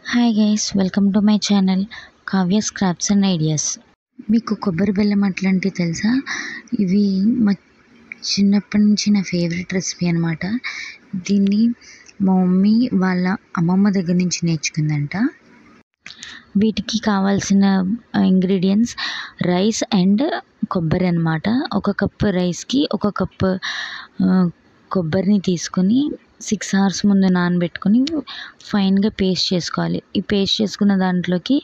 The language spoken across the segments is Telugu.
hi guys welcome to my channel Kavya scraps and ideas మీకు కొబ్బరి బెల్లం అట్లాంటివి తెలుసా ఇవి మా చిన్నప్పటి నుంచి నా ఫేవరెట్ రెసిపీ అనమాట దీన్ని మా మమ్మీ వాళ్ళ అమ్మమ్మ దగ్గర నుంచి నేర్చుకుందంట వీటికి కావాల్సిన ఇంగ్రీడియంట్స్ రైస్ అండ్ కొబ్బరి అనమాట ఒక కప్పు రైస్కి ఒక కప్పు కొబ్బరిని తీసుకొని సిక్స్ అవర్స్ ముందు నానబెట్టుకొని ఫైన్గా పేస్ట్ చేసుకోవాలి ఈ పేస్ట్ చేసుకున్న దాంట్లోకి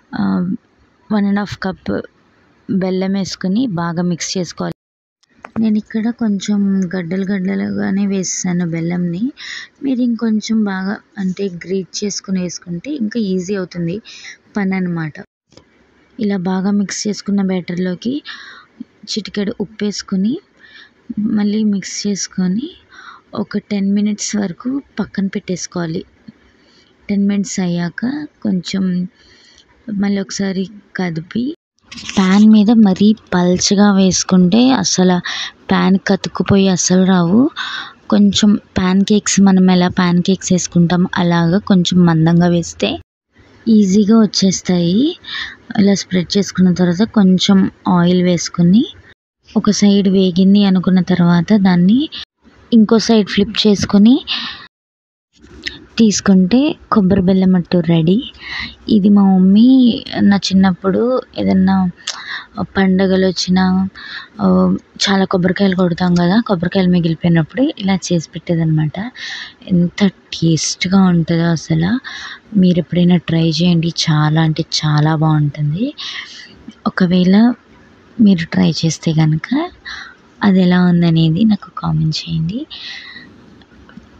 వన్ అండ్ హాఫ్ కప్ బెల్లం వేసుకొని బాగా మిక్స్ చేసుకోవాలి నేను ఇక్కడ కొంచెం గడ్డలు గడ్డలుగానే వేసాను బెల్లంని మీరు ఇంకొంచెం బాగా అంటే గ్రేట్ చేసుకుని వేసుకుంటే ఇంకా ఈజీ అవుతుంది పని అనమాట ఇలా బాగా మిక్స్ చేసుకున్న బ్యాటర్లోకి చిటికెడు ఉప్పు వేసుకొని మళ్ళీ మిక్స్ చేసుకొని ఒక టెన్ మినిట్స్ వరకు పక్కన పెట్టేసుకోవాలి టెన్ మినిట్స్ అయ్యాక కొంచెం మళ్ళీ ఒకసారి కదిపి ప్యాన్ మీద మరీ పల్చగా వేసుకుంటే అసలు ప్యాన్ కతుక్కుపోయి అస్సలు రావు కొంచెం ప్యాన్ కేక్స్ మనం ఎలా ప్యాన్ కేక్స్ వేసుకుంటాం అలాగా కొంచెం మందంగా వేస్తే ఈజీగా వచ్చేస్తాయి ఇలా స్ప్రెడ్ చేసుకున్న తర్వాత కొంచెం ఆయిల్ వేసుకొని ఒక సైడ్ వేగింది అనుకున్న తర్వాత దాన్ని ఇంకో సైడ్ ఫ్లిప్ చేసుకొని తీసుకుంటే కొబ్బరి బెల్లం అట్టు రెడీ ఇది మా మమ్మీ నా చిన్నప్పుడు ఏదన్నా పండగలు వచ్చినా చాలా కొబ్బరికాయలు కొడతాం కదా కొబ్బరికాయలు మిగిలిపోయినప్పుడు ఇలా చేసి పెట్టేదన్నమాట ఎంత టేస్ట్గా ఉంటుందో అసలు మీరు ఎప్పుడైనా ట్రై చేయండి చాలా అంటే చాలా బాగుంటుంది ఒకవేళ మీరు ట్రై చేస్తే కనుక అది ఎలా ఉందనేది నాకు కామెంట్ చేయండి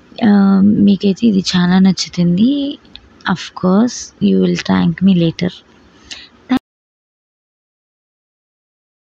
మీకైతే ఇది చాలా నచ్చుతుంది of course you will thank me later